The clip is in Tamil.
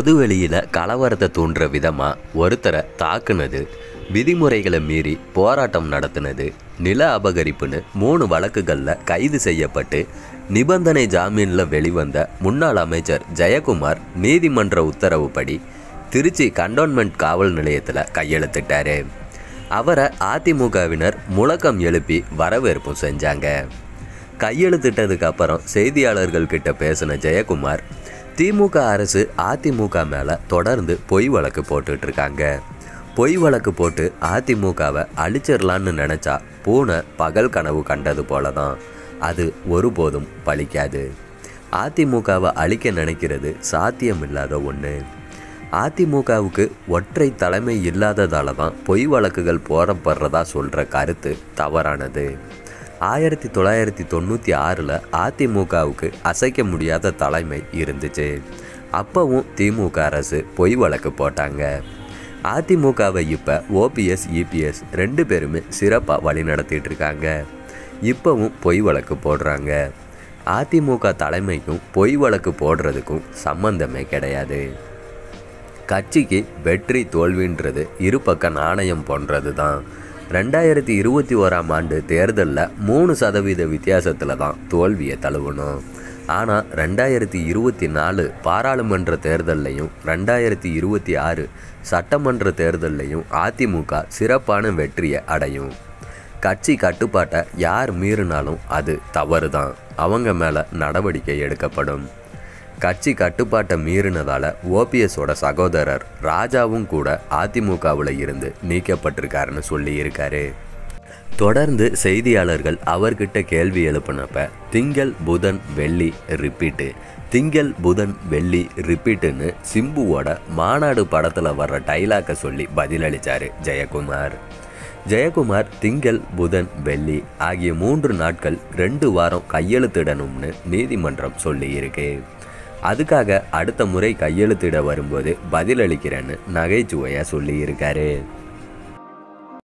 பொதுவெளியில் கலவரத்தை தூண்டுற விதமாக ஒருத்தரை தாக்குனது விதிமுறைகளை மீறி போராட்டம் நடத்தினது நில அபகரிப்புன்னு மூணு வழக்குகளில் கைது செய்யப்பட்டு நிபந்தனை ஜாமீனில் வெளிவந்த முன்னாள் அமைச்சர் ஜெயக்குமார் நீதிமன்ற உத்தரவுப்படி திருச்சி கண்டோன்மெண்ட் காவல் நிலையத்தில் கையெழுத்திட்டாரு அவரை அதிமுகவினர் முழக்கம் எழுப்பி வரவேற்பும் செஞ்சாங்க கையெழுத்திட்டதுக்கு அப்புறம் செய்தியாளர்கள் கிட்ட பேசின ஜெயக்குமார் திமுக அரசு அதிமுக மேலே தொடர்ந்து பொய் வழக்கு போட்டுட்டு இருக்காங்க பொய் வழக்கு போட்டு அதிமுகவை அழிச்சிடலான்னு நினச்சா பூனை பகல் கனவு கண்டது போல தான் அது ஒருபோதும் பலிக்காது அதிமுகவை அழிக்க நினைக்கிறது சாத்தியமில்லாத ஒன்று அதிமுகவுக்கு ஒற்றை தலைமை இல்லாததால தான் பொய் வழக்குகள் போடப்படுறதா சொல்கிற கருத்து தவறானது ஆயிரத்தி தொள்ளாயிரத்தி தொண்ணூற்றி ஆறில் அதிமுகவுக்கு அசைக்க முடியாத தலைமை இருந்துச்சு அப்போவும் திமுக அரசு பொய் வழக்கு போட்டாங்க அதிமுகவை இப்போ ஓபிஎஸ் இபிஎஸ் ரெண்டு பேருமே சிறப்பாக வழி நடத்திட்டு இருக்காங்க இப்போவும் பொய் வழக்கு போடுறாங்க அதிமுக தலைமைக்கும் பொய் வழக்கு போடுறதுக்கும் சம்பந்தமே கிடையாது கட்சிக்கு வெற்றி தோல்வின்றது இரு பக்க நாணயம் போன்றது தான் ரெண்டாயிரத்தி இருபத்தி ஓராம் ஆண்டு தேர்தலில் மூணு சதவீத வித்தியாசத்தில் தான் தோல்வியை தழுவணும் ஆனால் ரெண்டாயிரத்தி இருபத்தி நாலு பாராளுமன்ற தேர்தல்லையும் ரெண்டாயிரத்தி இருபத்தி ஆறு சட்டமன்ற தேர்தல்லையும் அதிமுக சிறப்பான வெற்றியை அடையும் கட்சி கட்டுப்பாட்டை யார் மீறினாலும் அது தவறு தான் அவங்க மேலே நடவடிக்கை எடுக்கப்படும் கட்சி கட்டுப்பாட்டை மீறினதால ஓபிஎஸோட சகோதரர் ராஜாவும் கூட அதிமுகவில் இருந்து நீக்கப்பட்டிருக்காருன்னு சொல்லியிருக்காரு தொடர்ந்து செய்தியாளர்கள் அவர்கிட்ட கேள்வி எழுப்பினப்ப திங்கள் புதன் வெள்ளி ரிப்பீட்டு திங்கள் புதன் வெள்ளி ரிப்பீட்டுன்னு சிம்புவோட மாநாடு படத்தில் வர்ற டைலாக்கை சொல்லி பதிலளித்தார் ஜெயக்குமார் ஜெயக்குமார் திங்கள் புதன் வெள்ளி ஆகிய மூன்று நாட்கள் ரெண்டு வாரம் கையெழுத்திடணும்னு நீதிமன்றம் சொல்லியிருக்கு அதுக்காக அடுத்த முறை கையெழுத்திட வரும்போது பதிலளிக்கிறேன்னு நகைச்சுவையாக சொல்லியிருக்காரு